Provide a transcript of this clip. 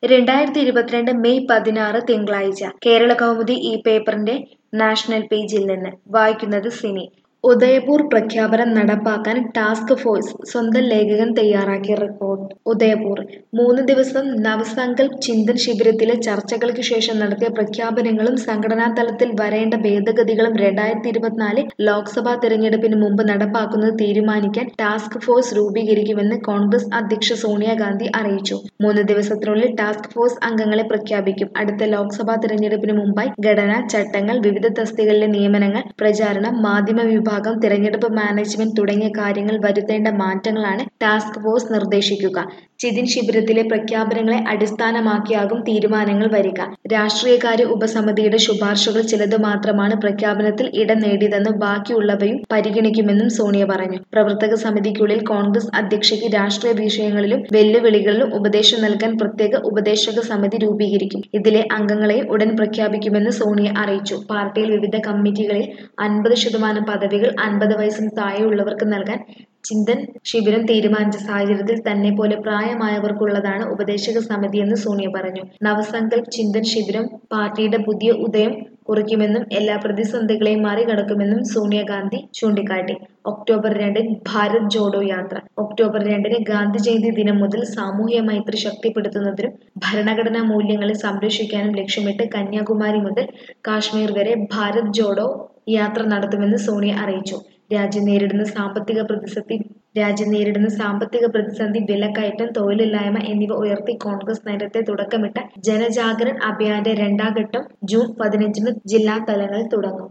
രണ്ടായിരത്തി ഇരുപത്തിരണ്ട് മെയ് പതിനാറ് തിങ്കളാഴ്ച കേരള കൗമുദി ഈ പേപ്പറിന്റെ നാഷണൽ പേജിൽ നിന്ന് വായിക്കുന്നത് സിനി ഉദയപൂർ പ്രഖ്യാപനം നടപ്പാക്കാൻ ടാസ്ക് ഫോഴ്സ് സ്വന്തം ലേഖകൻ തയ്യാറാക്കിയ റിപ്പോർട്ട് ഉദയപൂർ മൂന്ന് ദിവസം നവസങ്കൽപ് ചിന്തൻ ശിബിരത്തിലെ ചർച്ചകൾക്ക് ശേഷം നടത്തിയ പ്രഖ്യാപനങ്ങളും സംഘടനാ തലത്തിൽ വരേണ്ട ഭേദഗതികളും രണ്ടായിരത്തി ഇരുപത്തിനാല് ലോക്സഭാ തെരഞ്ഞെടുപ്പിന് മുമ്പ് നടപ്പാക്കുന്നത് തീരുമാനിക്കാൻ ടാസ്ക് ഫോഴ്സ് രൂപീകരിക്കുമെന്ന് കോൺഗ്രസ് അധ്യക്ഷ സോണിയാഗാന്ധി അറിയിച്ചു മൂന്ന് ദിവസത്തിനുള്ളിൽ ടാസ്ക് ഫോഴ്സ് അംഗങ്ങളെ പ്രഖ്യാപിക്കും അടുത്ത ലോക്സഭാ തെരഞ്ഞെടുപ്പിന് മുമ്പായി ഘടന ചട്ടങ്ങൾ വിവിധ തസ്തികകളിലെ നിയമനങ്ങൾ പ്രചാരണം മാധ്യമ വിഭാഗം തിരഞ്ഞെടുപ്പ് മാനേജ്മെന്റ് തുടങ്ങിയ കാര്യങ്ങൾ വരുത്തേണ്ട മാറ്റങ്ങളാണ് ടാസ്ക് ഫോഴ്സ് നിർദ്ദേശിക്കുക ചിതിൻ ശിബിരത്തിലെ പ്രഖ്യാപനങ്ങളെ അടിസ്ഥാനമാക്കിയാകും തീരുമാനങ്ങൾ വരിക രാഷ്ട്രീയകാര്യ ഉപസമിതിയുടെ ശുപാർശകൾ ചിലത് മാത്രമാണ് പ്രഖ്യാപനത്തിൽ ഇടം നേടിയതെന്നും ബാക്കിയുള്ളവയും പരിഗണിക്കുമെന്നും സോണിയ പറഞ്ഞു പ്രവർത്തക സമിതിക്കുള്ളിൽ കോൺഗ്രസ് അധ്യക്ഷയ്ക്ക് രാഷ്ട്രീയ വിഷയങ്ങളിലും വെല്ലുവിളികളിലും ഉപദേശം നൽകാൻ പ്രത്യേക ഉപദേശക സമിതി രൂപീകരിക്കും ഇതിലെ അംഗങ്ങളെയും ഉടൻ പ്രഖ്യാപിക്കുമെന്ന് സോണിയ അറിയിച്ചു പാർട്ടിയിൽ വിവിധ കമ്മിറ്റികളിൽ അൻപത് ശതമാനം പദവികൾ അൻപത് വയസ്സിന് താഴെയുള്ളവർക്ക് നൽകാൻ ചിന്തൻ ശിബിരം തീരുമാനിച്ച സാഹചര്യത്തിൽ തന്നെ പോലെ പ്രായമായവർക്കുള്ളതാണ് ഉപദേശക സമിതിയെന്ന് സോണിയ പറഞ്ഞു നവസങ്കൽപ് ചിന്തൻ ശിബിരം പാർട്ടിയുടെ പുതിയ ഉദയം കുറിക്കുമെന്നും എല്ലാ പ്രതിസന്ധികളെയും മറികടക്കുമെന്നും സോണിയാഗാന്ധി ചൂണ്ടിക്കാട്ടി ഒക്ടോബർ രണ്ടിന് ഭാരത് ജോഡോ യാത്ര ഒക്ടോബർ രണ്ടിന് ഗാന്ധി ജയന്തി ദിനം മുതൽ സാമൂഹ്യ മൈത്രി ശക്തിപ്പെടുത്തുന്നതിനും ഭരണഘടനാ മൂല്യങ്ങളെ സംരക്ഷിക്കാനും ലക്ഷ്യമിട്ട് കന്യാകുമാരി മുതൽ കാശ്മീർ വരെ ഭാരത് ജോഡോ യാത്ര നടത്തുമെന്ന് സോണിയ അറിയിച്ചു രാജ്യം നേരിടുന്ന സാമ്പത്തിക പ്രതിസന്ധി രാജ്യം നേരിടുന്ന സാമ്പത്തിക പ്രതിസന്ധി വിലക്കയറ്റം തൊഴിലില്ലായ്മ എന്നിവ ഉയർത്തി കോൺഗ്രസ് നേരത്തെ തുടക്കമിട്ട ജനജാഗരൺ അഭിയാന്റെ രണ്ടാം ഘട്ടം ജൂൺ പതിനഞ്ചിന് ജില്ലാ തലങ്ങളിൽ തുടങ്ങും